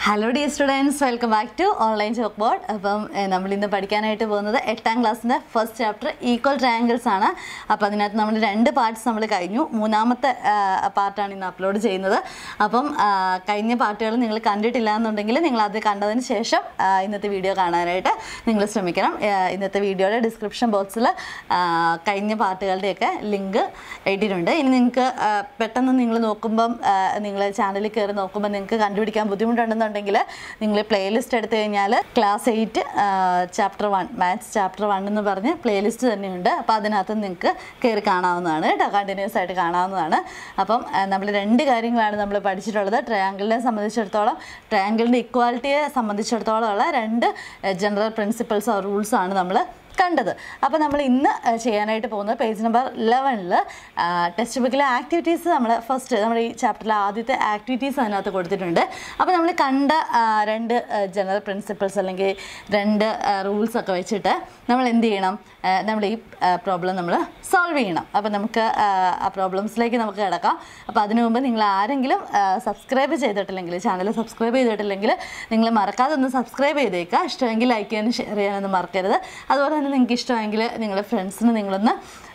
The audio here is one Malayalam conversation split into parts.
Hello dear students welcome back to online chalk board അപ്പം ഏഹ്, നമ്മൾ ഇന്ന് പഠിക്കാനായിട്ട് പോകുന്നത് എട്ടാം ക്ലാസ്സിൻ്റെ ഫസ്റ്റ് ചാപ്റ്റർ ഈക്വൽ ട്രയാങ്കിൾസ് ആണ് അപ്പോൾ അതിനകത്ത് നമ്മൾ രണ്ട് പാർട്സ് നമ്മൾ കഴിഞ്ഞു മൂന്നാമത്തെ പാർട്ടാണ് ഇന്ന് അപ്ലോഡ് ചെയ്യുന്നത് അപ്പം ആ, കഴിഞ്ഞ പാർട്ടുകൾ നിങ്ങൾ കണ്ടിട്ടില്ല എന്നുണ്ടെങ്കിൽ നിങ്ങൾ അത് കണ്ടതിന് ശേഷം ആ, ഇന്നത്തെ വീഡിയോ കാണാനായിട്ട് നിങ്ങൾ ശ്രമിക്കണം ആ, ഇന്നത്തെ വീഡിയോയുടെ ഡിസ്ക്രിപ്ഷൻ ബോക്സിൽ കഴിഞ്ഞ പാർട്ടുകളുടെയൊക്കെ ലിങ്ക് എഴുതിയിട്ടുണ്ട് ഇനി നിങ്ങൾക്ക് പെട്ടെന്ന് നിങ്ങൾ നോക്കുമ്പം നിങ്ങൾ ചാനലിൽ കയറി നോക്കുമ്പോൾ നിങ്ങൾക്ക് കണ്ടുപിടിക്കാൻ ബുദ്ധിമുട്ടുണ്ടെന്നുണ്ടെങ്കിൽ നിങ്ങൾ പ്ലേലിസ്റ്റ് എടുത്തു കഴിഞ്ഞാൽ class eight chapter one maths chapter one എന്ന് പറഞ്ഞ് പ്ലേലിസ്റ്റ് തന്നെയുണ്ട് അപ്പോൾ അതിനകത്ത് നിങ്ങൾക്ക് കയറി കാണാവുന്നതാണ് കേട്ടോ കണ്ടിന്യൂസ് ആയിട്ട് കാണാവുന്നതാണ് അപ്പം നമ്മൾ രണ്ട് കാര്യങ്ങളാണ് നമ്മൾ പഠിച്ചിട്ടുള്ളത് ട്രയാങ്കിളിനെ സംബന്ധിച്ചിടത്തോളം ട്രയാങ്കിളിൻ്റെ ഇക്വാലിറ്റിയെ സംബന്ധിച്ചിടത്തോളം ഉള്ള രണ്ട് ജനറൽ പ്രിൻസിപ്പിൾസ് റൂൾസ് ആണ് നമ്മൾ കണ്ടത് അപ്പോൾ നമ്മൾ ഇന്ന് ഏഹ്, ചെയ്യാനായിട്ട് പോകുന്നത് പേജ് നമ്പർ ലെവനിൽ ടെക്സ്റ്റ് ബുക്കിലെ ആക്ടിവിറ്റീസ് നമ്മൾ ഫസ്റ്റ് നമ്മുടെ ഈ ചാപ്റ്ററിലെ ആദ്യത്തെ ആക്ടിവിറ്റീസ് അതിനകത്ത് കൊടുത്തിട്ടുണ്ട് അപ്പോൾ നമ്മൾ കണ്ട ആ, രണ്ട് ജനറൽ പ്രിൻസിപ്പിൾസ് അല്ലെങ്കിൽ രണ്ട് റൂൾസ് ഒക്കെ വെച്ചിട്ട് നമ്മൾ എന്ത് ചെയ്യണം ഏഹ്, നമ്മൾ ഈ പ്രോബ്ലം നമ്മൾ സോൾവ് ചെയ്യണം അപ്പോൾ നമുക്ക് ആ, ആ പ്രോബ്ലംസിലേക്ക് നമുക്ക് കിടക്കാം അപ്പോൾ അതിനു മുമ്പ് നിങ്ങൾ ആരെങ്കിലും സബ്സ്ക്രൈബ് ചെയ്തിട്ടില്ലെങ്കിൽ ചാനൽ സബ്സ്ക്രൈബ് ചെയ്തിട്ടില്ലെങ്കിൽ നിങ്ങൾ മറക്കാതെ ഒന്ന് സബ്സ്ക്രൈബ് ചെയ്തേക്കുക ഇഷ്ടമെങ്കിൽ ലൈക്ക് ചെയ്യാനും ഷെയർ ചെയ്യാനൊന്നും മറക്കരുത് അതുപോലെ തന്നെ നിങ്ങൾക്ക് ഇഷ്ടമെങ്കിൽ നിങ്ങളുടെ ഫ്രണ്ട്സിന് നിങ്ങളൊന്ന്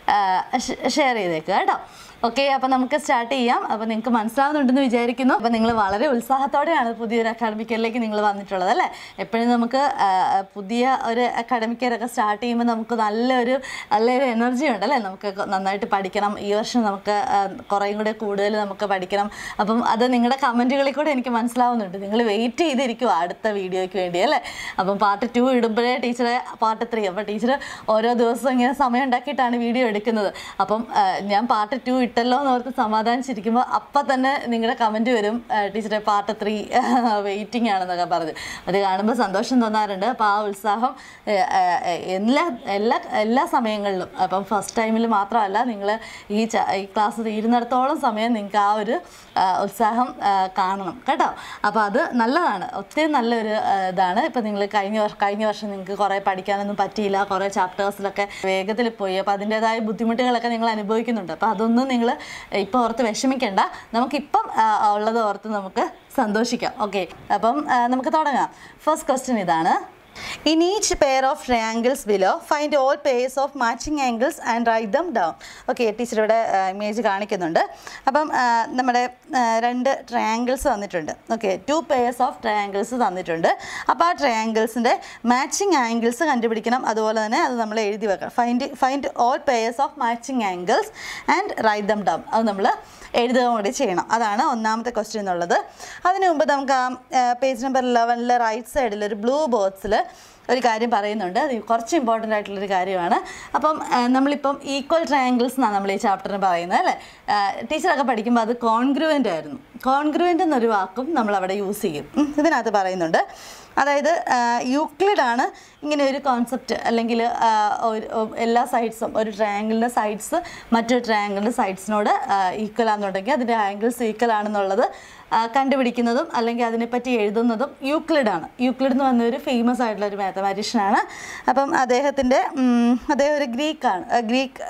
ഷെയർ ചെയ്തേക്കുക കേട്ടോ ഓക്കെ അപ്പോൾ നമുക്ക് സ്റ്റാർട്ട് ചെയ്യാം അപ്പോൾ നിങ്ങൾക്ക് മനസ്സിലാവുന്നുണ്ടെന്ന് വിചാരിക്കുന്നു അപ്പോൾ നിങ്ങൾ വളരെ ഉത്സാഹത്തോടെയാണ് പുതിയൊരു അക്കാഡമിക് ഇയറിലേക്ക് നിങ്ങൾ വന്നിട്ടുള്ളത് അല്ലേ എപ്പോഴും നമുക്ക് ആ, പുതിയ ഒരു അക്കാഡമിക് ഇയർ ഒക്കെ സ്റ്റാർട്ട് ചെയ്യുമ്പോൾ നമുക്ക് നല്ലൊരു നല്ലൊരു എനർജി ഉണ്ട് അല്ലേ നമുക്ക് നന്നായിട്ട് പഠിക്കണം ഈ വർഷം നമുക്ക് ആ, കുറേയും കൂടെ കൂടുതൽ നമുക്ക് പഠിക്കണം അപ്പം അത് നിങ്ങളുടെ കമൻറ്റുകളിൽ കൂടെ എനിക്ക് മനസ്സിലാവുന്നുണ്ട് നിങ്ങൾ വെയിറ്റ് ചെയ്തിരിക്കുക അടുത്ത വീഡിയോയ്ക്ക് വേണ്ടി അല്ലേ അപ്പം പാർട്ട് ടു ഇടുമ്പോഴേ ടീച്ചറെ പാർട്ട് ത്രീ അപ്പോൾ ടീച്ചർ ഓരോ ദിവസവും ഇങ്ങനെ സമയം ഉണ്ടാക്കിയിട്ടാണ് വീഡിയോ എടുക്കുന്നത് അപ്പം ആ, ഞാൻ പാർട്ട് ടു ഇട്ടല്ലോ എന്ന് ഓർത്ത് സമാധാനിച്ചിരിക്കുമ്പോൾ അപ്പം തന്നെ നിങ്ങളുടെ കമൻറ്റ് വരും ആ, ടീച്ചറെ പാർട്ട് ത്രീ വെയിറ്റിംഗ് ആണെന്നൊക്കെ പറഞ്ഞ് അത് കാണുമ്പോൾ സന്തോഷം തോന്നാറുണ്ട് അപ്പോൾ ആ ഉത്സാഹം ഏ, ഏ, ഏ, എല്ലാ എല്ലാ എല്ലാ സമയങ്ങളിലും അപ്പം ഫസ്റ്റ് ടൈമിൽ മാത്രമല്ല നിങ്ങൾ ഈ ച- ഈ ക്ലാസ് തീരുന്നിടത്തോളം സമയം നിങ്ങൾക്ക് ആ ഒരു ആ, ഉത്സാഹം ആ, കാണണം കേട്ടോ അപ്പോൾ അത് നല്ലതാണ് ഒത്തിരി നല്ലൊരു ആ, ഇതാണ് ഇപ്പം നിങ്ങൾ കഴിഞ്ഞ വർഷം കഴിഞ്ഞ വർഷം നിങ്ങൾക്ക് കുറേ പഠിക്കാനൊന്നും പറ്റിയില്ല കുറേ ചാപ്റ്റേഴ്സിലൊക്കെ വേഗത്തിൽ പോയി അപ്പോൾ അതിൻ്റെതായ ബുദ്ധിമുട്ടുകളൊക്കെ നിങ്ങൾ അനുഭവിക്കുന്നുണ്ട് അപ്പോൾ അതൊന്നും നിങ്ങൾ ഇപ്പോൾ ഓർത്ത് വിഷമിക്കേണ്ട നമുക്കിപ്പം ആ, ഉള്ളത് ഓർത്ത് നമുക്ക് സന്തോഷിക്കാം ഓക്കെ അപ്പം ആ, നമുക്ക് തുടങ്ങാം ഫസ്റ്റ് ക്വസ്റ്റ്യൻ ഇതാണ് in each pair of triangles below find all pairs of matching angles and write them down okay teacher ഇവിടെ ഇമേജ് കാണിക്കുന്നുണ്ട് അപ്പം ആ, നമ്മുടെ ആ, രണ്ട് ട്രയാങ്കിൾസ് തന്നിട്ടുണ്ട് okay two pairs of triangles തന്നിട്ടുണ്ട് അപ്പോൾ ആ ട്രയാങ്കിൾസിൻ്റെ മാച്ചിങ് ആംഗിൾസ് കണ്ടുപിടിക്കണം അതുപോലെ തന്നെ അത് നമ്മൾ എഴുതി വെക്കണം find find all pairs of matching angles and write them down അത് നമ്മൾ എഴുതുക കൂടി ചെയ്യണം അതാണ് ഒന്നാമത്തെ ക്വസ്റ്റ്യൻ എന്നുള്ളത് അതിനു മുമ്പ് നമുക്ക് ആ പേജ് നമ്പർ ലെവനിലെ റൈറ്റ് സൈഡിൽ ഒരു ബ്ലൂ ബോക്സിൽ ഒരു കാര്യം പറയുന്നുണ്ട് അത് കുറച്ച് ഇമ്പോർട്ടൻ്റ് ആയിട്ടുള്ളൊരു കാര്യമാണ് അപ്പം ആ, നമ്മളിപ്പം ഈക്വൽ ട്രയാങ്കിൾസ് എന്നാണ് നമ്മൾ ഈ ചാപ്റ്ററിന് പറയുന്നത് അല്ലേ ആ, ടീച്ചറൊക്കെ പഠിക്കുമ്പോൾ അത് കോൺഗ്രുവൻ്റ് ആയിരുന്നു കോൺഗ്രുവൻ്റ് എന്നൊരു വാക്കും നമ്മൾ അവിടെ യൂസ് ചെയ്യും ഉം, ഇതിനകത്ത് പറയുന്നുണ്ട് അതായത് യൂക്ലിഡ് ആണ് ഇങ്ങനെ ഒരു കോൺസെപ്റ്റ് അല്ലെങ്കിൽ ആ, ഒരു എല്ലാ സൈഡ്സും ഒരു ട്രയാങ്കിളിൻ്റെ സൈഡ്സ് മറ്റൊരു ട്രയാങ്കിളിൻ്റെ സൈഡ്സിനോട് ഈക്വൽ ആണെന്നുണ്ടെങ്കിൽ അതിൻ്റെ ആംഗിൾസ് ഈക്വൽ ആണെന്നുള്ളത് ആ, കണ്ടുപിടിക്കുന്നതും അല്ലെങ്കിൽ അതിനെപ്പറ്റി എഴുതുന്നതും യൂക്ലിഡാണ് യൂക്ലിഡ് എന്ന് പറഞ്ഞ ഒരു ഫേമസ് ആയിട്ടുള്ള ഒരു മാത്തമാറ്റീഷ്യനാണ് അപ്പം അദ്ദേഹത്തിൻ്റെ ഉം, അദ്ദേഹം ഒരു ഗ്രീക്കാണ് ഗ്രീക്ക്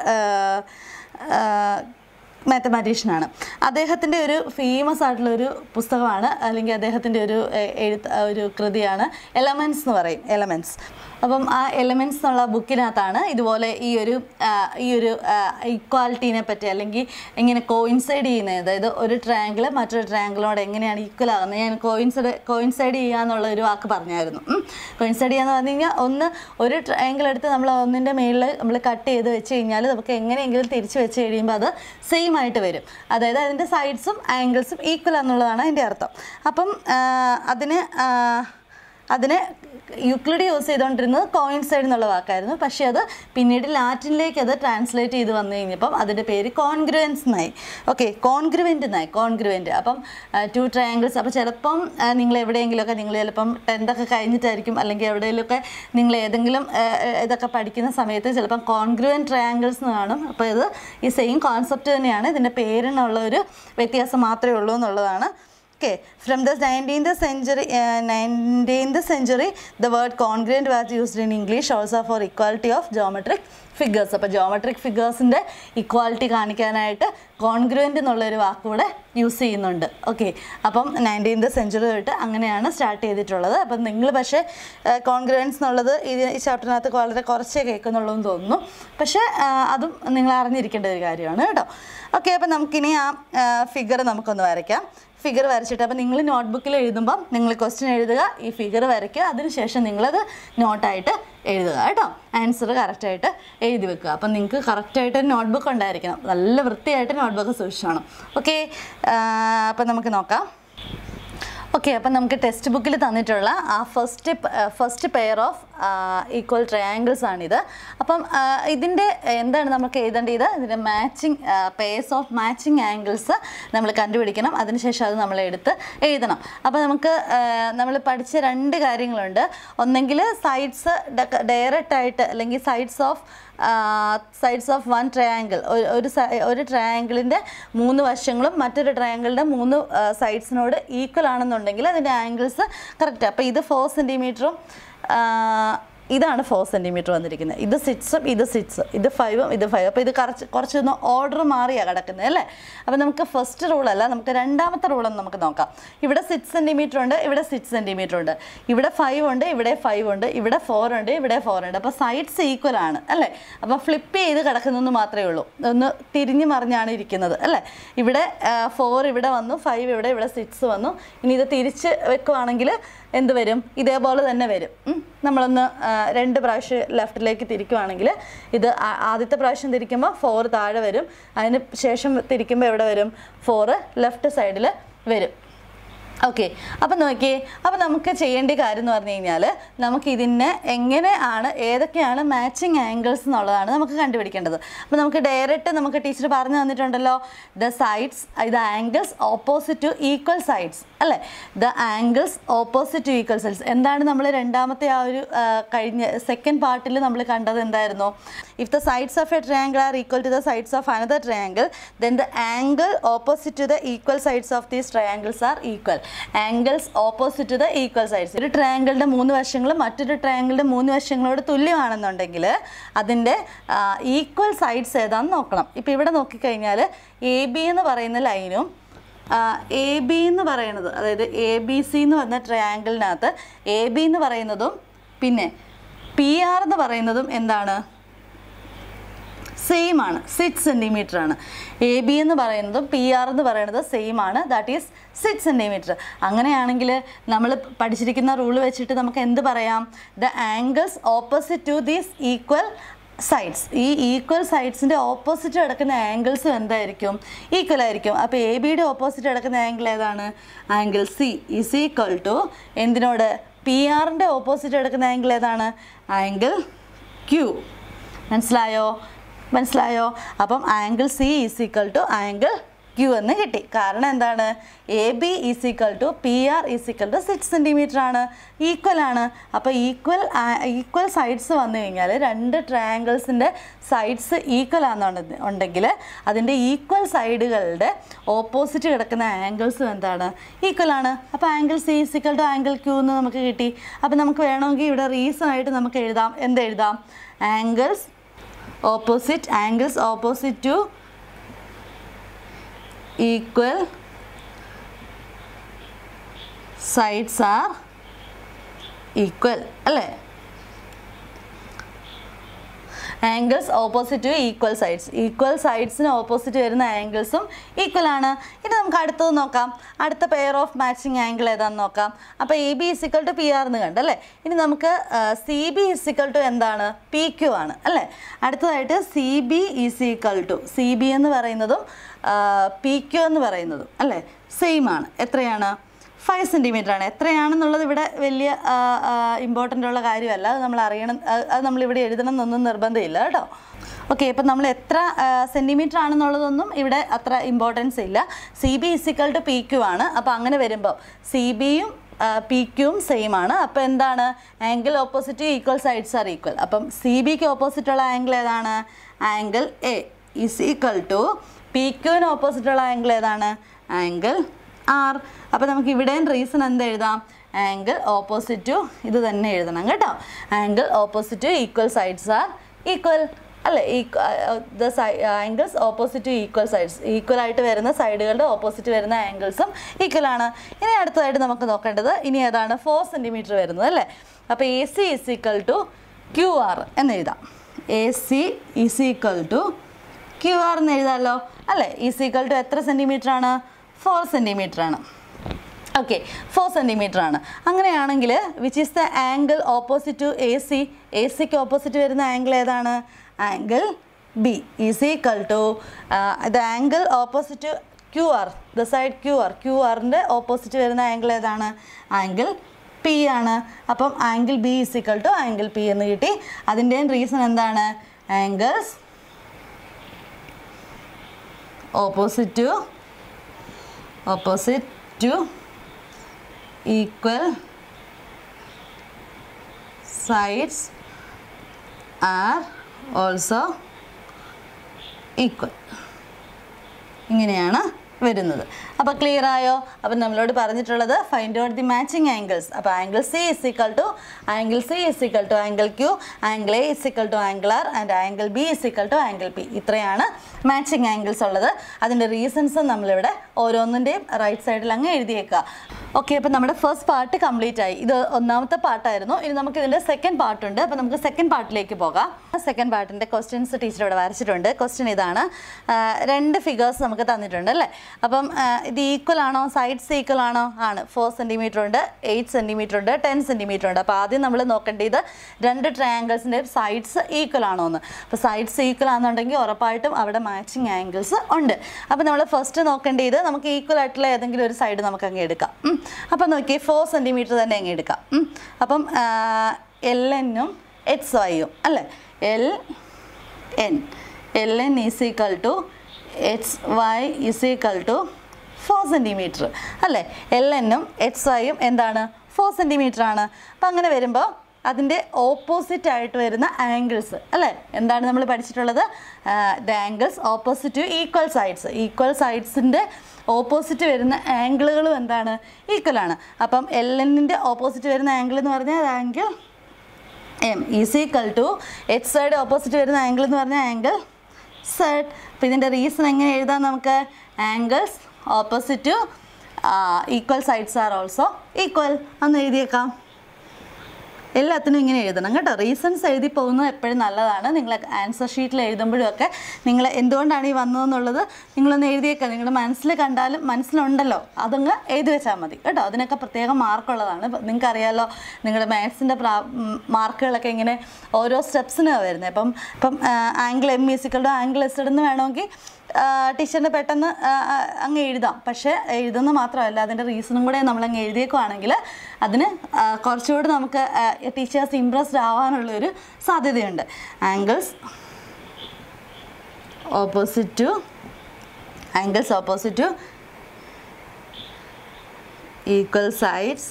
മാത്തമാറ്റീഷ്യനാണ് അദ്ദേഹത്തിൻ്റെ ഒരു ഫേമസ് ആയിട്ടുള്ള ഒരു പുസ്തകമാണ് അല്ലെങ്കിൽ അദ്ദേഹത്തിൻ്റെ ഒരു എ- എഴുത്ത് ഒരു കൃതിയാണ് എലമെൻറ്റ്സ് എന്ന് പറയും എലമെൻറ്റ്സ് അപ്പം ആ എലമെൻറ്റ്സ് എന്നുള്ള ബുക്കിനകത്താണ് ഇതുപോലെ ഈ ഒരു ആ, ഈ ഒരു ഇക്വാലിറ്റീനെ പറ്റി അല്ലെങ്കിൽ എങ്ങനെ കോയിൻസൈഡ് ചെയ്യുന്നത് അതായത് ഒരു ട്രയാങ്കിൾ മറ്റൊരു ട്രയാങ്കിളിനോട് എങ്ങനെയാണ് ഈക്വൽ ആകുന്നത് ഞാൻ കോയിൻസൈഡ് കോയിൻസൈഡ് ചെയ്യുക എന്നുള്ള ഒരു വാക്ക് പറഞ്ഞായിരുന്നു കോയിൻസൈഡ് ചെയ്യാന്ന് പറഞ്ഞു കഴിഞ്ഞാൽ ഒന്ന് ഒരു ട്രയാങ്കിൾ എടുത്ത് നമ്മൾ ഒന്നിൻ്റെ മേളിൽ നമ്മൾ കട്ട് ചെയ്ത് വെച്ച് കഴിഞ്ഞാൽ നമുക്ക് എങ്ങനെയെങ്കിലും തിരിച്ച് വെച്ച് കഴിയുമ്പോൾ അത് സെയിം ആയിട്ട് വരും അതായത് അതിൻ്റെ സൈഡ്സും ആംഗിൾസും ഈക്വൽ എന്നുള്ളതാണ് അതിൻ്റെ അർത്ഥം അപ്പം ആ, അതിന് ആ, അതിന് യൂക്ലിഡ് യൂസ് ചെയ്തുകൊണ്ടിരുന്നത് കോയിൻസൈഡ് എന്നുള്ള വാക്കായിരുന്നു പക്ഷേ അത് പിന്നീട് ലാറ്റിനിലേക്ക് അത് ട്രാൻസ്ലേറ്റ് ചെയ്ത് വന്നു കഴിഞ്ഞപ്പം അതിൻ്റെ പേര് കോൺഗ്രുവൻസ് എന്നായി ഓക്കെ കോൺഗ്രുവൻ്റ് എന്നായി കോൺഗ്രുവൻ്റ് അപ്പം ടു ട്രയാങ്കിൾസ് അപ്പോൾ ചിലപ്പം ആ, നിങ്ങൾ എവിടെയെങ്കിലുമൊക്കെ നിങ്ങൾ ചിലപ്പം ടെൻത്തൊക്കെ കഴിഞ്ഞിട്ടായിരിക്കും അല്ലെങ്കിൽ എവിടെയെങ്കിലുമൊക്കെ നിങ്ങൾ ഏതെങ്കിലും ആ, ഇതൊക്കെ പഠിക്കുന്ന സമയത്ത് ചിലപ്പം കോൺഗ്രുവൻ ട്രയാങ്കിൾസ് എന്ന് കാണും അപ്പോൾ ഇത് ഈ സെയിം കോൺസെപ്റ്റ് തന്നെയാണ് ഇതിൻ്റെ പേരിനുള്ള ഒരു വ്യത്യാസം മാത്രമേ ഉള്ളൂ എന്നുള്ളതാണ് Okay, from the 19th century, uh, 19th century, the word congruent was used in English also for equality of geometric figures. അപ്പോൾ ജോമെട്രിക് ഫിഗേഴ്സിൻ്റെ ഇക്വാലിറ്റി കാണിക്കാനായിട്ട് കോൺഗ്രുവൻ്റ് എന്നുള്ളൊരു വാക്കുകൂടെ യൂസ് ചെയ്യുന്നുണ്ട് ഓക്കെ അപ്പം നയൻറ്റീൻത് സെഞ്ചുറി തൊട്ട് അങ്ങനെയാണ് സ്റ്റാർട്ട് ചെയ്തിട്ടുള്ളത് അപ്പം നിങ്ങൾ പക്ഷേ കോൺഗ്രുവൻസ് എന്നുള്ളത് ഇത് ഈ ചാപ്റ്ററിനകത്ത് വളരെ കുറച്ചേ കേൾക്കുന്നുള്ളൂ എന്ന് തോന്നുന്നു പക്ഷേ ആ, അതും നിങ്ങൾ അറിഞ്ഞിരിക്കേണ്ട ഒരു കാര്യമാണ് കേട്ടോ ഓക്കെ അപ്പം നമുക്കിനി ആ ഫിഗർ നമുക്കൊന്ന് വരയ്ക്കാം ഫിഗർ വരച്ചിട്ട് അപ്പോൾ നിങ്ങൾ നോട്ട്ബുക്കിൽ എഴുതുമ്പം നിങ്ങൾ ക്വസ്റ്റ്യൻ എഴുതുക ഈ ഫിഗർ വരയ്ക്കുക അതിനുശേഷം നിങ്ങളത് നോട്ടായിട്ട് എഴുതുക കേട്ടോ ആൻസർ കറക്റ്റായിട്ട് എഴുതി വെക്കുക അപ്പം നിങ്ങൾക്ക് കറക്റ്റായിട്ട് നോട്ട്ബുക്ക് ഉണ്ടായിരിക്കണം നല്ല വൃത്തിയായിട്ട് നോട്ട്ബുക്ക് സൂക്ഷിച്ചോണം ഓക്കെ അപ്പം നമുക്ക് നോക്കാം ഓക്കെ അപ്പം നമുക്ക് ടെക്സ്റ്റ് ബുക്കിൽ തന്നിട്ടുള്ള ആ first first pair of equal triangles ആണിത് അപ്പം ആ, ഇതിൻ്റെ എന്താണ് നമുക്ക് എഴുതേണ്ടത് ഇതിൻ്റെ matching pairs of matching angles നമ്മൾ കണ്ടുപിടിക്കണം അതിനുശേഷം അത് നമ്മൾ എടുത്ത് എഴുതണം അപ്പോൾ നമുക്ക് നമ്മൾ പഠിച്ച രണ്ട് കാര്യങ്ങളുണ്ട് ഒന്നെങ്കിൽ സൈഡ്സ് ഡയറക്റ്റ് ആയിട്ട് അല്ലെങ്കിൽ sides of sides of one triangle ഒരു സൈ- ഒരു ട്രയാങ്കിളിൻ്റെ മൂന്ന് വശങ്ങളും മറ്റൊരു ട്രയാങ്കിളിൻ്റെ മൂന്ന് സൈഡ്സിനോട് ഈക്വൽ ആണെന്നുണ്ടെങ്കിൽ അതിൻ്റെ ആംഗിൾസ് കറക്റ്റ് അപ്പോൾ ഇത് ഫോർ സെൻറ്റിമീറ്ററും ഇതാണ് ഫോർ സെൻറ്റിമീറ്റർ വന്നിരിക്കുന്നത് ഇത് സിക്സും ഇത് സിക്സും ഇത് ഫൈവും ഇത് ഫൈവ് അപ്പോൾ ഇത് കുറച്ച് കുറച്ചൊന്ന് ഓർഡർ മാറിയാണ് കിടക്കുന്നത് അല്ലേ അപ്പോൾ നമുക്ക് ഫസ്റ്റ് റൂളല്ല നമുക്ക് രണ്ടാമത്തെ റൂളൊന്ന് നമുക്ക് നോക്കാം ഇവിടെ സിക്സ് സെൻറ്റിമീറ്റർ ഉണ്ട് ഇവിടെ സിക്സ് സെൻറ്റിമീറ്റർ ഉണ്ട് ഇവിടെ ഫൈവ് ഉണ്ട് ഇവിടെ ഫൈവ് ഉണ്ട് ഇവിടെ ഫോർ ഉണ്ട് ഇവിടെ ഫോർ ഉണ്ട് അപ്പോൾ സൈഡ്സ് ഈക്വൽ ആണ് അല്ലേ അപ്പോൾ ഫ്ലിപ്പ് ചെയ്ത് കിടക്കുന്നതെന്ന് മാത്രമേ ഉള്ളൂ ഒന്ന് തിരിഞ്ഞു മറിഞ്ഞാണ് ഇരിക്കുന്നത് അല്ലേ ഇവിടെ ഫോർ ഇവിടെ വന്നു ഫൈവ് ഇവിടെ ഇവിടെ സിക്സ് വന്നു ഇനി ഇത് തിരിച്ച് വെക്കുവാണെങ്കിൽ എന്ത് വരും ഇതേപോലെ തന്നെ വരും ഉം. നമ്മളൊന്ന് ആ, രണ്ട് പ്രാവശ്യം ലെഫ്റ്റിലേക്ക് തിരിക്കുവാണെങ്കിൽ ഇത് ആ- ആദ്യത്തെ പ്രാവശ്യം തിരിക്കുമ്പോൾ ഫോർ താഴെ വരും അതിന് ശേഷം തിരിക്കുമ്പോൾ എവിടെ വരും ഫോറ് ലെഫ്റ്റ് സൈഡിൽ വരും ഓക്കെ അപ്പം നോക്കിയേ അപ്പം നമുക്ക് ചെയ്യേണ്ട കാര്യം എന്ന് പറഞ്ഞു കഴിഞ്ഞാൽ നമുക്ക് ഇതിനെ എങ്ങനെയാണ് ഏതൊക്കെയാണ് മാച്ചിങ് ആംഗിൾസ് എന്നുള്ളതാണ് നമുക്ക് കണ്ടുപിടിക്കേണ്ടത് അപ്പം നമുക്ക് ഡയറക്റ്റ് നമുക്ക് ടീച്ചർ പറഞ്ഞു തന്നിട്ടുണ്ടല്ലോ ദ സൈഡ്സ് ഇത് angles opposite to equal sides അല്ലേ the angles opposite to equal sides എന്താണ് നമ്മൾ രണ്ടാമത്തെ ആ ഒരു ആ, കഴിഞ്ഞ സെക്കൻഡ് പാർട്ടിൽ നമ്മൾ കണ്ടത് എന്തായിരുന്നു if the sides of a triangle are equal to the sides of another triangle then the angle opposite to the equal sides of these triangles are equal angles opposite to the equal sides ഒരു ട്രയാങ്കിളിൻ്റെ മൂന്ന് വശങ്ങളും മറ്റൊരു ട്രയാങ്കിളിൻ്റെ മൂന്ന് വശങ്ങളോട് തുല്യമാണെന്നുണ്ടെങ്കിൽ അതിൻ്റെ ഈക്വൽ സൈഡ്സ് ഏതാണെന്ന് നോക്കണം ഇപ്പോൾ ഇവിടെ നോക്കിക്കഴിഞ്ഞാൽ എ ബി എന്ന് പറയുന്ന ലൈനും എ ബി എന്ന് പറയുന്നത് അതായത് എ ബി സി എന്ന് പറഞ്ഞ ട്രയാങ്കിളിനകത്ത് എ ബി എന്ന് പറയുന്നതും പിന്നെ പി ആർ എന്ന് പറയുന്നതും എന്താണ് സെയിം ആണ് സിക്സ് സെൻറ്റിമീറ്റർ ആണ് എ ബി എന്ന് പറയുന്നതും പി ആർ എന്ന് പറയുന്നത് സെയിം ആണ് ദാറ്റ് ഈസ് സിക്സ് സെൻറ്റിമീറ്റർ അങ്ങനെയാണെങ്കിൽ നമ്മൾ പഠിച്ചിരിക്കുന്ന റൂൾ വെച്ചിട്ട് നമുക്ക് എന്ത് പറയാം the angles opposite to these equal sides ഈ ഈക്വൽ സൈഡ്സിൻ്റെ ഓപ്പോസിറ്റ് കിടക്കുന്ന ആംഗിൾസും എന്തായിരിക്കും ഈക്വൽ ആയിരിക്കും അപ്പോൾ എ ബിയുടെ ഓപ്പോസിറ്റ് കിടക്കുന്ന ആംഗിൾ ഏതാണ് angle C is equal to എന്തിനോട് പി ആറിൻ്റെ ഓപ്പോസിറ്റ് കിടക്കുന്ന ആംഗിൾ ഏതാണ് ആംഗിൾ ക്യൂ മനസ്സിലായോ മനസ്സിലായോ അപ്പം angle C is equal to angle Q എന്ന് കിട്ടി കാരണം എന്താണ് A B is equal to P R is equal to six centimetre ആണ് ഈക്വൽ ആണ് അപ്പോൾ ഈക്വൽ ഈക്വൽ സൈഡ്സ് വന്നു കഴിഞ്ഞാൽ രണ്ട് ട്രയാങ്കിൾസിൻ്റെ സൈഡ്സ് ഈക്വൽ ആണെന്നുണ്ട് ഉണ്ടെങ്കിൽ അതിൻ്റെ ഈക്വൽ സൈഡുകളുടെ ഓപ്പോസിറ്റ് കിടക്കുന്ന ആംഗിൾസും എന്താണ് ഈക്വൽ ആണ് അപ്പോൾ angle C is equal to angle Q എന്ന് നമുക്ക് കിട്ടി അപ്പോൾ നമുക്ക് വേണമെങ്കിൽ ഇവിടെ റീസൺ ആയിട്ട് നമുക്ക് എഴുതാം എന്ത് എഴുതാം angles opposite angles opposite to equal sides are equal അല്ലേ angles opposite to equal sides equal സൈഡ്സിന് ഓപ്പോസിറ്റ് വരുന്ന ആംഗിൾസും ഈക്വൽ ആണ് ഇനി നമുക്ക് അടുത്തത് നോക്കാം അടുത്ത പെയർ ഓഫ് മാച്ചിങ് ആംഗിൾ ഏതാണെന്ന് നോക്കാം അപ്പോൾ A B is equal to P R എന്ന് കണ്ടല്ലേ ഇനി നമുക്ക് സി ബി ഇസിക്കൽ ടു എന്താണ് പി ക്യു ആണ് അല്ലേ അടുത്തതായിട്ട് C B is equal to C B എന്ന് പറയുന്നതും പി ക്യു എന്ന് പറയുന്നതും അല്ലേ സെയിം ആണ് എത്രയാണ് ഫൈവ് സെൻറ്റിമീറ്റർ ആണ് എത്രയാണെന്നുള്ളത് ഇവിടെ വലിയ ഇമ്പോർട്ടൻ്റ് ഉള്ള കാര്യമല്ല അത് നമ്മൾ അറിയണം അത് അത് നമ്മളിവിടെ എഴുതണം എന്നൊന്നും നിർബന്ധമില്ല കേട്ടോ ഓക്കെ ഇപ്പം നമ്മൾ എത്ര സെൻറ്റിമീറ്റർ ആണെന്നുള്ളതൊന്നും ഇവിടെ അത്ര ഇമ്പോർട്ടൻസ് ഇല്ല C B is equal to P Q ആണ് അപ്പോൾ അങ്ങനെ വരുമ്പോൾ സി ബിയും പി ക്യൂവും സെയിം ആണ് അപ്പോൾ എന്താണ് angle opposite equal sides are equal അപ്പം സി ബിക്ക് ഓപ്പോസിറ്റ് ഉള്ള ആംഗിൾ ഏതാണ് angle A is equal to P ക്യൂവിന് ഓപ്പോസിറ്റ് ഉള്ള ആംഗിൾ ഏതാണ് ആംഗിൾ ആർ അപ്പോൾ നമുക്ക് ഇവിടെയും റീസൺ എന്ത് എഴുതാം ആംഗിൾ ഓപ്പോസിറ്റ് ടു ഇത് തന്നെ എഴുതണം കേട്ടോ angle opposite to equal sides are equal അല്ലേ the angles opposite to equal sides equal ആയിട്ട് വരുന്ന സൈഡുകളുടെ ഓപ്പോസിറ്റ് വരുന്ന ആംഗിൾസും ഈക്വൽ ആണ് ഇനി അടുത്തതായിട്ട് നമുക്ക് നോക്കേണ്ടത് ഇനി ഏതാണ് ഫോർ സെൻറ്റിമീറ്റർ വരുന്നത് അല്ലേ അപ്പോൾ A C is equal to Q R എന്ന് എഴുതാം A C is equal to Q R എന്ന് എഴുതാമല്ലോ അല്ലേ ഈസ് ഈക്വൽ ടു എത്ര സെൻറ്റിമീറ്റർ ആണ് ഫോർ സെൻറ്റിമീറ്റർ ആണ് ഓക്കെ ഫോർ സെൻറ്റിമീറ്റർ ആണ് അങ്ങനെയാണെങ്കിൽ which is the angle opposite to A C A സിക്ക് ഓപ്പോസിറ്റ് വരുന്ന ആംഗിൾ ഏതാണ് angle B is equal to the angle opposite to Q R the side Q R Q ആറിൻ്റെ ഓപ്പോസിറ്റ് വരുന്ന ആംഗിൾ ഏതാണ് ആംഗിൾ പി ആണ് അപ്പം angle B is equal to angle P എന്ന് കിട്ടി അതിൻ്റെയും റീസൺ എന്താണ് angles opposite to opposite to equal sides are also equal ഇങ്ങനെയാണ് വരുന്നത് അപ്പോൾ ക്ലിയർ ആയോ അപ്പം നമ്മളോട് പറഞ്ഞിട്ടുള്ളത് find out the matching angles അപ്പോൾ angle C is equal to angle C is equal to angle Q angle A is equal to angle R and angle B is equal to angle P ഇത്രയാണ് മാച്ചിങ് ആംഗിൾസ് ഉള്ളത് അതിൻ്റെ റീസൺസ് നമ്മളിവിടെ ഓരോന്നിൻ്റെയും റൈറ്റ് സൈഡിൽ അങ്ങ് എഴുതിയേക്കുക ഓക്കെ അപ്പോൾ നമ്മുടെ ഫസ്റ്റ് പാർട്ട് കംപ്ലീറ്റ് ആയി ഇത് ഒന്നാമത്തെ പാർട്ടായിരുന്നു ഇനി നമുക്ക് ഇതിൻ്റെ സെക്കൻഡ് പാർട്ടുണ്ട് അപ്പോൾ നമുക്ക് സെക്കൻഡ് പാർട്ടിലേക്ക് പോകാം സെക്കൻഡ് പാർട്ടിൻ്റെ ക്വസ്റ്റ്യൻസ് ടീച്ചർ ഇവിടെ വരച്ചിട്ടുണ്ട് ക്വസ്റ്റ്യൻ ഇതാണ് ആ, രണ്ട് ഫിഗേഴ്സ് നമുക്ക് തന്നിട്ടുണ്ട് അല്ലേ അപ്പം ആ, ഇത് ഈക്വൽ ആണോ സൈഡ്സ് ഈക്വൽ ആണോ ആണ് ഫോർ സെൻറ്റിമീറ്റർ ഉണ്ട് എയ്റ്റ് സെൻറ്റിമീറ്റർ ഉണ്ട് ടെൻ സെൻറ്റിമീറ്റർ ഉണ്ട് അപ്പോൾ ആദ്യം നമ്മൾ നോക്കേണ്ടത് രണ്ട് ട്രയാങ്കിൾസിൻ്റെ സൈഡ്സ് ഈക്വൽ ആണോ എന്ന് അപ്പോൾ സൈഡ്സ് ഈക്വൽ ആണെന്നുണ്ടെങ്കിൽ ഉറപ്പായിട്ടും അവിടെ മാച്ചിങ് ആംഗിൾസ് ഉണ്ട് അപ്പോൾ നമ്മൾ ഫസ്റ്റ് നോക്കേണ്ടത് നമുക്ക് ഈക്വൽ ആയിട്ടുള്ള ഏതെങ്കിലും ഒരു സൈഡ് നമുക്ക് അങ്ങ് എടുക്കാം ഉം. അപ്പം നോക്കി ഫോർ സെൻറ്റിമീറ്റർ തന്നെ അങ്ങ് എടുക്കാം ഉം. അപ്പം എൽ എന്നും എക്സ് വൈയും അല്ലേ L N L N is equal to X Y is equal to four centimetre അല്ലേ എൽ എന്നും എക്സ് വൈയും എന്താണ് ഫോർ സെൻറ്റിമീറ്റർ ആണ് അപ്പം അങ്ങനെ വരുമ്പോൾ അതിൻ്റെ ഓപ്പോസിറ്റ് ആയിട്ട് വരുന്ന ആംഗിൾസ് അല്ലേ എന്താണ് നമ്മൾ പഠിച്ചിട്ടുള്ളത് the angles opposite to equal sides equal സൈഡ്സിൻ്റെ ഓപ്പോസിറ്റ് വരുന്ന ആംഗിളുകളും എന്താണ് ഈക്വൽ ആണ് അപ്പം എൽ എന്നിൻ്റെ ഓപ്പോസിറ്റ് വരുന്ന ആംഗിൾ എന്ന് പറഞ്ഞാൽ angle M is equal to H side opposite വരുന്ന ആംഗിൾ എന്ന് പറഞ്ഞാൽ ആംഗിൾ സെഡ് അപ്പോൾ ഇതിൻ്റെ റീസൺ എങ്ങനെ എഴുതാം നമുക്ക് angles opposite to equal sides are also equal എന്ന് എഴുതിയേക്കാം എല്ലാത്തിനും ഇങ്ങനെ എഴുതണം കേട്ടോ റീസൺസ് എഴുതി പോകുന്നത് എപ്പോഴും നല്ലതാണ് നിങ്ങൾ ആൻസർ ഷീറ്റിൽ എഴുതുമ്പോഴും ഒക്കെ നിങ്ങൾ എന്തുകൊണ്ടാണ് ഈ വന്നതെന്നുള്ളത് നിങ്ങളൊന്ന് എഴുതിയേക്കാം നിങ്ങളുടെ മനസ്സിൽ കണ്ടാലും മനസ്സിലുണ്ടല്ലോ അതങ്ങ് എഴുതി വെച്ചാൽ മതി കേട്ടോ അതിനൊക്കെ പ്രത്യേകം മാർക്കുള്ളതാണ് നിങ്ങൾക്ക് അറിയാലോ നിങ്ങളുടെ മാത്സിൻ്റെ പ്രാ മാർക്കുകളൊക്കെ ഇങ്ങനെ ഓരോ സ്റ്റെപ്സിനാണ് വരുന്നത് അപ്പം ഇപ്പം ആംഗിൾ എം മ്യൂസിക്കലുടെ ആംഗിൾ എസ് എന്ന് വേണമെങ്കിൽ ടീച്ചറിന് പെട്ടെന്ന് ആ, ആ, അങ്ങ് എഴുതാം പക്ഷേ എഴുതുന്ന മാത്രമല്ല അതിൻ്റെ റീസണും കൂടെ നമ്മളങ്ങ് എഴുതിയേക്കുവാണെങ്കിൽ അതിന് ആ, കുറച്ചുകൂടി നമുക്ക് ടീച്ചേഴ്സ് ഇമ്പ്രസ്ഡ് ആവാനുള്ളൊരു സാധ്യതയുണ്ട് angles opposite to angles opposite to equal sides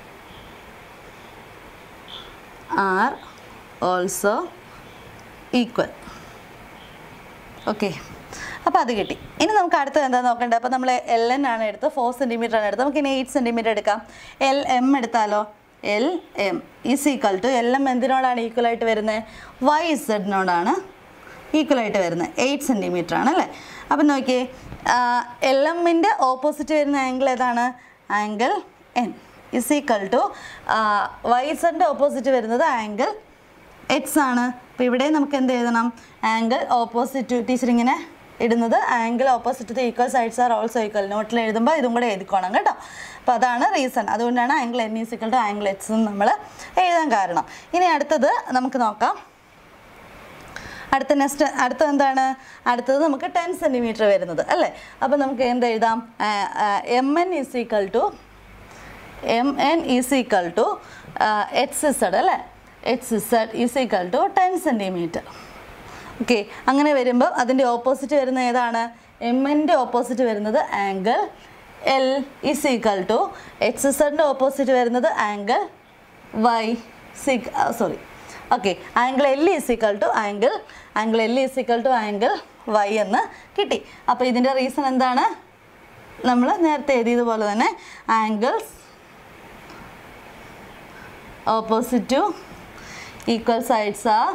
are also equal okay അപ്പോൾ അത് കിട്ടി ഇനി നമുക്ക് അടുത്തത് എന്താ നോക്കേണ്ടത് അപ്പോൾ നമ്മൾ എൽ എൻ ആണ് എടുത്തത് ഫോർ സെൻറ്റിമീറ്റർ ആണ് എടുത്തത് നമുക്ക് ഇനി എയ്റ്റ് സെൻറ്റിമീറ്റർ എടുക്കാം എൽ എം എടുത്താലോ L M is equal to L M എന്തിനോടാണ് ഈക്വൽ ആയിട്ട് വരുന്നത് വൈ ഇസഡിനോടാണ് ഈക്വൽ ആയിട്ട് വരുന്നത് എയ്റ്റ് സെൻറ്റിമീറ്റർ ആണ് അല്ലേ അപ്പം നോക്കിയേ എൽ എമ്മിൻ്റെ ഓപ്പോസിറ്റ് വരുന്ന ആംഗിൾ ഏതാണ് angle N is equal to Y ഇസഡിൻ്റെ ഓപ്പോസിറ്റ് വരുന്നത് ആംഗിൾ എക്സ് ആണ് അപ്പോൾ ഇവിടെ നമുക്ക് എന്ത് എഴുതണം ആംഗിൾ ഓപ്പോസിറ്റ് ടീച്ചർ ഇങ്ങനെ ഇടുന്നത് angle opposite to equal sides are also equal നോട്ടിൽ എഴുതുമ്പോൾ ഇതും കൂടെ എഴുതിക്കോണം കേട്ടോ അപ്പോൾ അതാണ് റീസൺ അതുകൊണ്ടാണ് angle N is equal to angle X എന്ന് നമ്മൾ എഴുതാൻ കാരണം ഇനി അടുത്തത് നമുക്ക് നോക്കാം അടുത്ത നെക്സ്റ്റ് അടുത്തത് എന്താണ് അടുത്തത് നമുക്ക് ടെൻ സെൻറ്റിമീറ്റർ വരുന്നത് അല്ലേ അപ്പോൾ നമുക്ക് എന്ത് എഴുതാം M N is equal to M N is equal to H Z അല്ലേ H Z is equal to ten centimetre okay അങ്ങനെ വരുമ്പോൾ അതിൻ്റെ ഓപ്പോസിറ്റ് വരുന്ന ഏതാണ് എം എൻ്റെ ഓപ്പോസിറ്റ് വരുന്നത് angle L is equal to H ഇസഡിൻ്റെ ഓപ്പോസിറ്റ് വരുന്നത് ആംഗിൾ വൈ സിക് sorry okay angle L is equal to angle angle L is equal to angle Y എന്ന് കിട്ടി അപ്പോൾ ഇതിൻ്റെ റീസൺ എന്താണ് നമ്മൾ നേരത്തെ എഴുതിയതുപോലെ തന്നെ angles opposite to equal sides are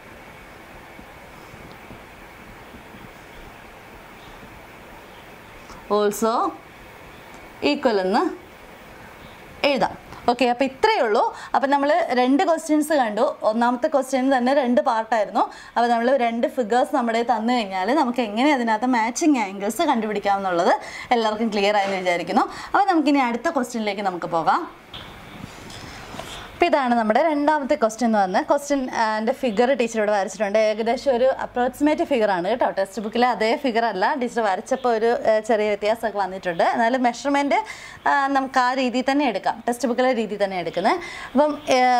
also equal എന്ന് എഴുതാം ഓക്കെ അപ്പോൾ ഇത്രയേ ഉള്ളൂ അപ്പം നമ്മൾ രണ്ട് ക്വസ്റ്റ്യൻസ് കണ്ടു ഒന്നാമത്തെ ക്വസ്റ്റ്യൻ തന്നെ രണ്ട് പാർട്ടായിരുന്നു അപ്പോൾ നമ്മൾ രണ്ട് ഫിഗേഴ്സ് നമ്മുടെ തന്നു കഴിഞ്ഞാൽ നമുക്ക് എങ്ങനെ അതിനകത്ത് മാച്ചിങ് ആംഗിൾസ് കണ്ടുപിടിക്കാം എന്നുള്ളത് എല്ലാവർക്കും ക്ലിയർ ആയെന്ന് വിചാരിക്കുന്നു അപ്പോൾ നമുക്കിനി അടുത്ത ക്വസ്റ്റ്യനിലേക്ക് നമുക്ക് പോകാം അപ്പോൾ ഇതാണ് നമ്മുടെ രണ്ടാമത്തെ ക്വസ്റ്റ്യൻ എന്ന് പറഞ്ഞാൽ ക്വസ്റ്റ്യൻ എൻ്റെ ഫിഗർ ടീച്ചർ ഇവിടെ വരച്ചിട്ടുണ്ട് ഏകദേശം ഒരു അപ്രോക്സിമേറ്റ് ഫിഗർ ആണ് കേട്ടോ ടെക്സ്റ്റ് ബുക്കിലെ അതേ ഫിഗർ അല്ല ടീച്ചർ വരച്ചപ്പോൾ ഒരു ആ, ചെറിയ വ്യത്യാസമൊക്കെ വന്നിട്ടുണ്ട് എന്നാലും മെഷർമെൻറ്റ് നമുക്ക് ആ രീതിയിൽ തന്നെ എടുക്കാം ടെക്സ്റ്റ് ബുക്കിലെ രീതിയിൽ തന്നെ എടുക്കുന്നത് അപ്പം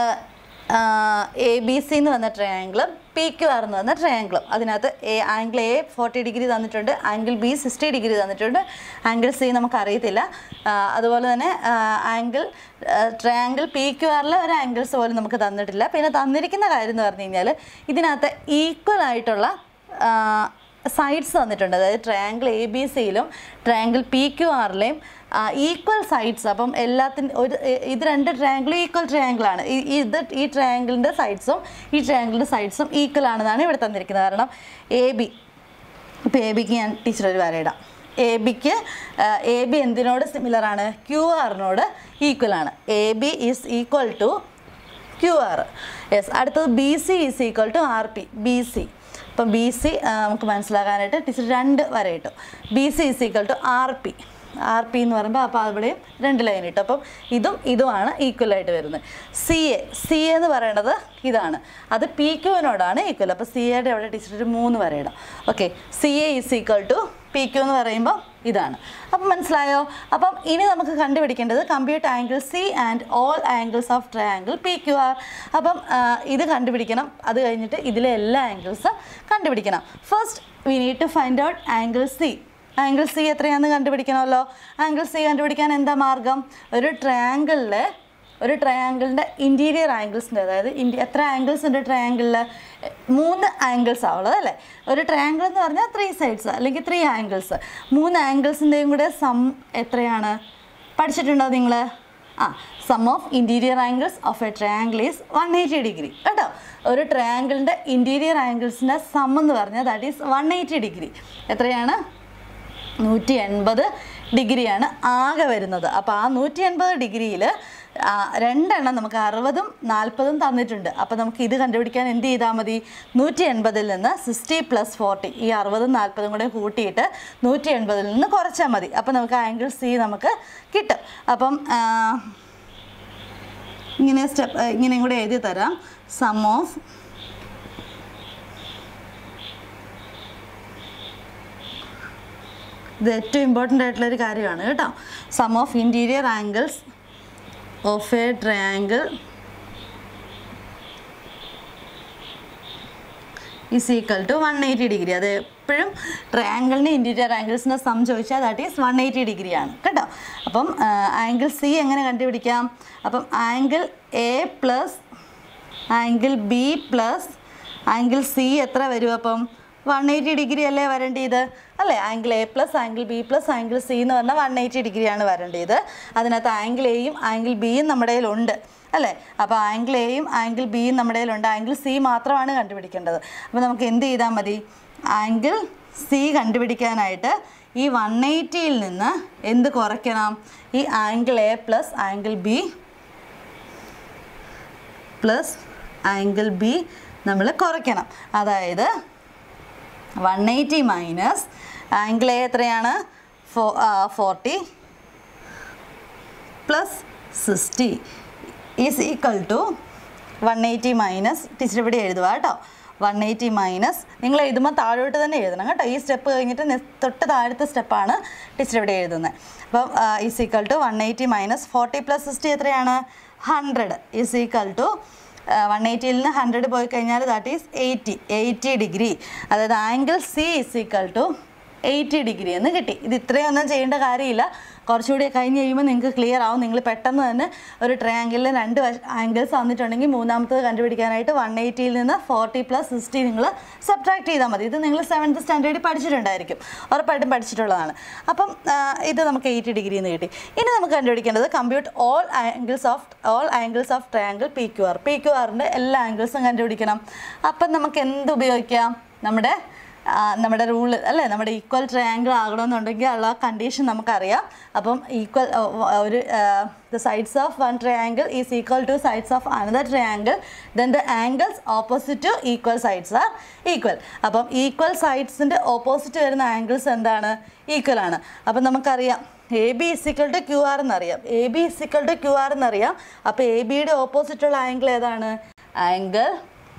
എ ബി സി എന്ന് വന്ന ട്രയാങ്കിളും പി ക്യു ആർ എന്ന് വന്ന ട്രയാങ്കിളും അതിനകത്ത് A angle A forty degree തന്നിട്ടുണ്ട് ആംഗിൾ ബി സിക്സ്റ്റി ഡിഗ്രി തന്നിട്ടുണ്ട് ആംഗിൾ സി നമുക്ക് അറിയത്തില്ല ആ, അതുപോലെ തന്നെ ആംഗിൾ ട്രയാങ്കിൾ പി ക്യു ആറിൽ ഒരു ആംഗിൾസ് പോലും നമുക്ക് തന്നിട്ടില്ല പിന്നെ തന്നിരിക്കുന്ന കാര്യം എന്ന് പറഞ്ഞു കഴിഞ്ഞാൽ ഇതിനകത്ത് ഈക്വൽ ആയിട്ടുള്ള സൈഡ്സ് തന്നിട്ടുണ്ട് അതായത് ട്രയാങ്കിൾ എ ബി സിയിലും ട്രയാങ്കിൾ പി ക്യു ആറിലെയും ഈക്വൽ സൈഡ്സ് അപ്പം എല്ലാത്തിൻ്റെ ഒരു ഇ- ഇത് രണ്ട് ട്രയാങ്കിളും ഈക്വൽ ട്രയാങ്കിളാണ് ഇത് ഈ ട്രയാങ്കിളിൻ്റെ സൈഡ്സും ഈ ട്രയാങ്കിളിൻ്റെ സൈഡ്സും ഈക്വൽ ആണെന്നാണ് ഇവിടെ തന്നിരിക്കുന്നത് കാരണം എ ബി ഇപ്പോൾ എ ബിക്ക് ഞാൻ ടീച്ചർ ഒരു വരയിടാം എ ബിക്ക് എ ബി എന്തിനോട് സിമിലർ ആണ് ക്യു ആറിനോട് ഈക്വൽ ആണ് A B is equal to Q R yes അടുത്തത് B C is equal to R P B C അപ്പം ബി സി നമുക്ക് മനസ്സിലാക്കാനായിട്ട് ടീച്ചർ രണ്ട് വര ഇട്ടു B C is equal to R P R P എന്ന് പറയുമ്പോൾ അപ്പോൾ അവിടെയും രണ്ട് ലൈൻ ഇട്ടു അപ്പം ഇതും ഇതുമാണ് ഈക്വൽ ആയിട്ട് വരുന്നത് സി എ സി എ എന്ന് പറയുന്നത് ഇതാണ് അത് പി ക്യുവിനോടാണ് ഈക്വൽ അപ്പോൾ സി എയുടെ അവിടെ ടീച്ചർ ഒരു മൂന്ന് വര ഇടാം okay C A is equal to P Q എന്ന് പറയുമ്പോൾ ഇതാണ് അപ്പം മനസ്സിലായോ അപ്പം ഇനി നമുക്ക് കണ്ടുപിടിക്കേണ്ടത് compute angle C and all angles of triangle P Q R അപ്പം ആ, ഇത് കണ്ടുപിടിക്കണം അത് കഴിഞ്ഞിട്ട് ഇതിലെ എല്ലാ ആംഗിൾസും കണ്ടുപിടിക്കണം first we need to find out angle C angle C എത്രയാണെന്ന് കണ്ടുപിടിക്കണമല്ലോ ആംഗിൾ സി കണ്ടുപിടിക്കാൻ എന്താ മാർഗം ഒരു ട്രയാങ്കിളിലെ ഒരു ട്രയാങ്കിളിൻ്റെ ഇൻറ്റീരിയർ ആംഗിൾസിൻ്റെ അതായത് ഇൻറ്റി എത്ര ആംഗിൾസ് ഉണ്ട് ട്രയാങ്കിളിൽ മൂന്ന് ആംഗിൾസ് ആവുള്ളത് അല്ലേ ഒരു ട്രയാങ്കിൾ എന്ന് പറഞ്ഞാൽ ത്രീ സൈഡ്സ് അല്ലെങ്കിൽ ത്രീ ആംഗിൾസ് മൂന്ന് ആംഗിൾസിൻ്റെയും കൂടെ സം എത്രയാണ് പഠിച്ചിട്ടുണ്ടോ നിങ്ങൾ ആ sum of interior angles of a triangle is one eighty degree കേട്ടോ ഒരു ട്രയാങ്കിളിൻ്റെ ഇൻറ്റീരിയർ ആംഗിൾസിൻ്റെ സം എന്ന് പറഞ്ഞാൽ that is one eighty degree എത്രയാണ് നൂറ്റി എൺപത് ഡിഗ്രിയാണ് ആകെ വരുന്നത് അപ്പോൾ ആ നൂറ്റി എൺപത് ഡിഗ്രിയിൽ രണ്ടെണ്ണം നമുക്ക് അറുപതും നാൽപ്പതും തന്നിട്ടുണ്ട് അപ്പോൾ നമുക്ക് ഇത് കണ്ടുപിടിക്കാൻ എന്ത് ചെയ്താൽ മതി നൂറ്റി എൺപതിൽ നിന്ന് സിക്സ്റ്റി പ്ലസ് ഫോർട്ടി ഈ അറുപതും നാൽപ്പതും കൂടെ കൂട്ടിയിട്ട് നൂറ്റി എൺപതിൽ നിന്ന് കുറച്ചാൽ മതി അപ്പോൾ നമുക്ക് ആംഗിൾ സി നമുക്ക് കിട്ടും അപ്പം ആ, ഇങ്ങനെ സ്റ്റെപ്പ് ഇങ്ങനെയും കൂടെ എഴുതി തരാം സം ഓഫ് ഇത് ഏറ്റവും ഇമ്പോർട്ടൻ്റ് ആയിട്ടുള്ള ഒരു കാര്യമാണ് കേട്ടോ sum of interior angles of a triangle is equal to one eighty degree അത് എപ്പോഴും ട്രയാങ്കിളിൻ്റെ ഇൻറ്റീരിയർ ആംഗിൾസിൻ്റെ സം ചോദിച്ചാൽ that is one eighty degree ആണ് കേട്ടോ അപ്പം ആംഗിൾ സി എങ്ങനെ കണ്ടുപിടിക്കാം അപ്പം angle A plus angle B plus angle C എത്ര വരും അപ്പം വൺ എയ്റ്റി ഡിഗ്രി അല്ലേ വരേണ്ടത് അല്ലേ angle A plus angle B plus angle C എന്ന് പറഞ്ഞാൽ വൺ എയ്റ്റി ഡിഗ്രിയാണ് വരേണ്ടത് അതിനകത്ത് ആംഗിൾ എയും ആംഗിൾ ബിയും നമ്മുടെ കയ്യിലുണ്ട് അല്ലേ അപ്പോൾ ആംഗിൾ എയും ആംഗിൾ ബിയും നമ്മുടെ കയ്യിലുണ്ട് ആംഗിൾ സി മാത്രമാണ് കണ്ടുപിടിക്കേണ്ടത് അപ്പോൾ നമുക്ക് എന്ത് ചെയ്താൽ മതി ആംഗിൾ സി കണ്ടുപിടിക്കാനായിട്ട് ഈ വൺ എയ്റ്റിയിൽ നിന്ന് എന്ത് കുറയ്ക്കണം ഈ angle A plus angle B plus angle B നമ്മൾ കുറയ്ക്കണം അതായത് one eighty minus angle A എത്രയാണ് four forty plus sixty is equal to one eighty minus teacher ഇവിടെ എഴുതുക കേട്ടോ വൺ എയ്റ്റി മൈനസ് നിങ്ങൾ എഴുതുമ്പോൾ താഴോട്ട് തന്നെ എഴുതണം കേട്ടോ ഈ സ്റ്റെപ്പ് കഴിഞ്ഞിട്ട് നെ- തൊട്ട് താഴത്തെ സ്റ്റെപ്പാണ് ടീച്ചർ ഇവിടെ എഴുതുന്നത് അപ്പം is equal to one eighty minus forty plus sixty എത്രയാണ് hundred is equal to one എയ്റ്റിയിൽ നിന്ന് ഹൺഡ്രഡ് പോയി കഴിഞ്ഞാൽ that is eighty eighty degree അതായത് angle C is equal to eighty degree എന്ന് കിട്ടി ഇത് ഇത്രയൊന്നും ചെയ്യേണ്ട കാര്യമില്ല കുറച്ചുകൂടി കഴിഞ്ഞ് കഴിയുമ്പോൾ നിങ്ങൾക്ക് ക്ലിയർ ആവും നിങ്ങൾ പെട്ടെന്ന് തന്നെ ഒരു ട്രയാങ്കിളിൽ രണ്ട് ആംഗിൾസ് വന്നിട്ടുണ്ടെങ്കിൽ മൂന്നാമത്തത് കണ്ടുപിടിക്കാനായിട്ട് വൺ എയ്റ്റിയിൽ നിന്ന് ഫോർട്ടി പ്ലസ് സിക്സ്റ്റി നിങ്ങൾ സബ്ട്രാക്ട് ചെയ്താൽ മതി ഇത് നിങ്ങൾ സെവൻത്ത് സ്റ്റാൻഡേർഡിൽ പഠിച്ചിട്ടുണ്ടായിരിക്കും ഉറപ്പായിട്ടും പഠിച്ചിട്ടുള്ളതാണ് അപ്പം ആ, ഇത് നമുക്ക് എയ്റ്റി ഡിഗ്രി എന്ന് കിട്ടി ഇനി നമുക്ക് കണ്ടുപിടിക്കേണ്ടത് compute all angles of all angles of triangle P Q R P Q ആറിൻ്റെ എല്ലാ ആംഗിൾസും കണ്ടുപിടിക്കണം അപ്പം നമുക്ക് എന്ത് ഉപയോഗിക്കാം നമ്മുടെ ആ, നമ്മുടെ റൂൾ അല്ലേ നമ്മുടെ ഈക്വൽ ട്രയാങ്കിൾ ആകണമെന്നുണ്ടെങ്കിൽ ഉള്ള കണ്ടീഷൻ നമുക്കറിയാം അപ്പം ഈക്വൽ ഒരു the sides of one triangle is equal to sides of another triangle then the angles opposite to equal sides are equal അപ്പം ഈക്വൽ സൈഡ്സിൻ്റെ ഓപ്പോസിറ്റ് വരുന്ന ആംഗിൾസ് എന്താണ് ഈക്വൽ ആണ് അപ്പം നമുക്കറിയാം A B is equal to Q R എന്നറിയാം A B is equal to Q R എന്നറിയാം അപ്പോൾ എ ബിയുടെ ഓപ്പോസിറ്റുള്ള ആംഗിൾ ഏതാണ് angle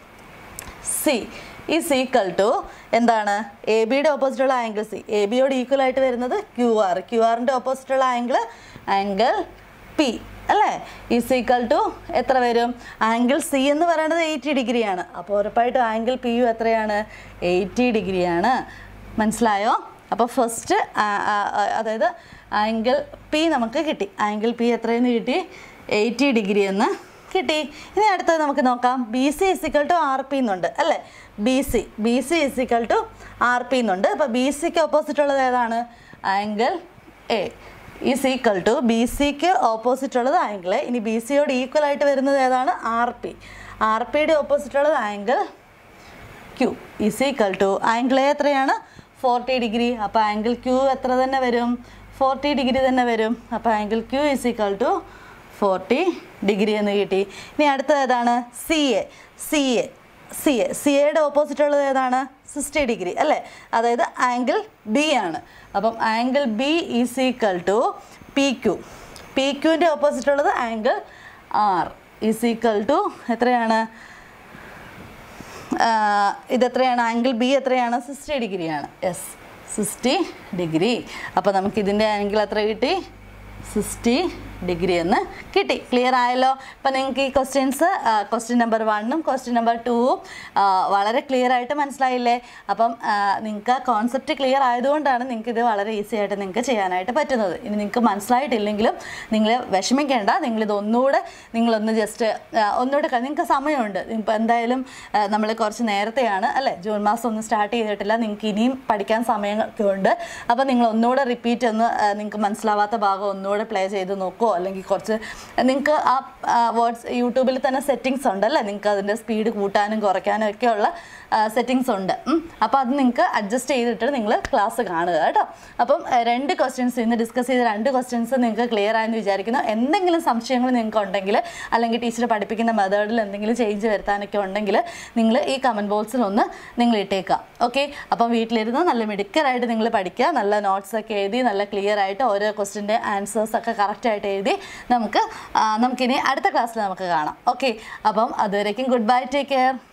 C is equal to എന്താണ് എ ബിയുടെ ഓപ്പോസിറ്റുള്ള ആംഗിൾ സി എ ബിയോട് ഈക്വൽ ആയിട്ട് വരുന്നത് ക്യു ആർ ക്യു ആറിൻ്റെ ഓപ്പോസിറ്റുള്ള ആംഗിൾ ആംഗിൾ പി അല്ലേ ഈസ് ഈക്വൽ ടു എത്ര വരും ആംഗിൾ സി എന്ന് പറയുന്നത് എയ്റ്റി ഡിഗ്രിയാണ് അപ്പോൾ ഉറപ്പായിട്ടും ആംഗിൾ പി യു എത്രയാണ് എയ്റ്റി ഡിഗ്രിയാണ് മനസ്സിലായോ അപ്പോൾ ഫസ്റ്റ് അതായത് ആംഗിൾ പി നമുക്ക് കിട്ടി ആംഗിൾ പി എത്രയെന്ന് കിട്ടി എയ്റ്റി ഡിഗ്രി എന്ന് കിട്ടി ഇനി അടുത്തത് നമുക്ക് നോക്കാം B C is equal to R P എന്നുണ്ട് അല്ലേ B C B C is equal to R P എന്നുണ്ട് അപ്പോൾ ബി സിക്ക് ഓപ്പോസിറ്റ് ഉള്ളത് ഏതാണ് angle A is equal to B സിക്ക് ഓപ്പോസിറ്റ് ഉള്ളത് ആംഗിൾ എ ഇനി ബി സിയോട് ഈക്വൽ ആയിട്ട് വരുന്നത് ഏതാണ് ആർ പി ആർ പിയുടെ ഓപ്പോസിറ്റ് ഉള്ളത് angle Q is equal to angle A എത്രയാണ് ഫോർട്ടി ഡിഗ്രി അപ്പോൾ ആംഗിൾ ക്യൂ എത്ര തന്നെ വരും ഫോർട്ടി ഡിഗ്രി തന്നെ വരും അപ്പോൾ angle Q is equal to forty degree എന്ന് കിട്ടി ഇനി അടുത്തത് ഏതാണ് C A C A C A C എയുടെ ഓപ്പോസിറ്റ് ഉള്ളത് ഏതാണ് സിക്സ്റ്റി ഡിഗ്രി അല്ലേ അതായത് ആംഗിൾ ബി ആണ് അപ്പം angle B is equal to P Q P ക്യുവിൻ്റെ ഓപ്പോസിറ്റ് ഉള്ളത് angle R is equal to എത്രയാണ് ആഹ് ഇതെത്രയാണ് ആംഗിൾ ബി എത്രയാണ് സിക്സ്റ്റി ഡിഗ്രിയാണ് യെസ് സിക്സ്റ്റി ഡിഗ്രി അപ്പോൾ നമുക്ക് ഇതിൻ്റെ ആംഗിൾ എത്ര കിട്ടി സിക്സ്റ്റി ഡിഗ്രി എന്ന് കിട്ടി ക്ലിയർ ആയല്ലോ അപ്പോൾ നിങ്ങൾക്ക് ഈ ക്വസ്റ്റ്യൻസ് ക്വസ്റ്റ്യൻ നമ്പർ വണ്ണും ക്വസ്റ്റ്യൻ നമ്പർ ടൂവും വളരെ ക്ലിയർ ആയിട്ട് മനസ്സിലായില്ലേ അപ്പം നിങ്ങൾക്ക് കോൺസെപ്റ്റ് ക്ലിയർ ആയതുകൊണ്ടാണ് നിങ്ങൾക്ക് ഇത് വളരെ ഈസി ആയിട്ട് നിങ്ങൾക്ക് ചെയ്യാനായിട്ട് പറ്റുന്നത് ഇനി നിങ്ങൾക്ക് മനസ്സിലായിട്ടില്ലെങ്കിലും നിങ്ങൾ വിഷമിക്കേണ്ട നിങ്ങളിത് ഒന്നുകൂടെ നിങ്ങളൊന്ന് ജസ്റ്റ് ഒന്നുകൂടെ ക- നിങ്ങൾക്ക് സമയമുണ്ട് ഇപ്പോൾ എന്തായാലും നമ്മൾ കുറച്ച് നേരത്തെയാണ് അല്ലേ ജൂൺ മാസം ഒന്നും സ്റ്റാർട്ട് ചെയ്തിട്ടില്ല നിങ്ങൾക്ക് ഇനിയും പഠിക്കാൻ സമയമൊക്കെ ഉണ്ട് അപ്പോൾ നിങ്ങൾ ഒന്നുകൂടെ റിപ്പീറ്റ് ഒന്ന് ആ, നിങ്ങൾക്ക് മനസ്സിലാവാത്ത ഭാഗം ഒന്നുകൂടെ പ്ലേ ചെയ്ത് നോക്കുമോ അല്ലെങ്കിൽ കുറച്ച് നിങ്ങൾക്ക് ആ വേർഡ്സ് യൂട്യൂബിൽ തന്നെ സെറ്റിങ്സ് ഉണ്ട് അല്ലേ നിങ്ങൾക്ക് അതിൻ്റെ സ്പീഡ് കൂട്ടാനും കുറയ്ക്കാനും ഒക്കെയുള്ള സെറ്റിങ്സ് ഉണ്ട് ഉം. അപ്പോൾ അത് നിങ്ങൾക്ക് അഡ്ജസ്റ്റ് ചെയ്തിട്ട് നിങ്ങൾ ക്ലാസ് കാണുക കേട്ടോ അപ്പം ആ, രണ്ട് ക്വസ്റ്റ്യൻസ് ഇന്ന് ഡിസ്കസ് ചെയ്ത രണ്ട് ക്വസ്റ്റ്യൻസ് നിങ്ങൾക്ക് ക്ലിയർ ആയെന്ന് വിചാരിക്കുന്നു എന്തെങ്കിലും സംശയങ്ങൾ നിങ്ങൾക്ക് ഉണ്ടെങ്കിൽ അല്ലെങ്കിൽ ടീച്ചർ പഠിപ്പിക്കുന്ന മെത്തേഡിൽ എന്തെങ്കിലും ചേഞ്ച് വരുത്താനൊക്കെ ഉണ്ടെങ്കിൽ നിങ്ങൾ ഈ കമൻറ്റ് ബോക്സിൽ ഒന്ന് നിങ്ങൾ ഇട്ടേക്കുക ഓക്കെ അപ്പം വീട്ടിലിരുന്ന് നല്ല മിടുക്കരായിട്ട് നിങ്ങൾ പഠിക്കുക നല്ല നോട്ട്സ് ഒക്കെ എഴുതി നല്ല ക്ലിയർ ആയിട്ട് ഓരോ ക്വസ്റ്റിൻ്റെ ആൻസേഴ്സ് ഒക്കെ കറക്റ്റായിട്ട് എഴുതി നമുക്ക് ആ, നമുക്കിനി അടുത്ത ക്ലാസ്സിൽ നമുക്ക് കാണാം ഓക്കെ അപ്പം അതുവരേക്കും ഗുഡ് ബൈ ടേക്ക് കെയർ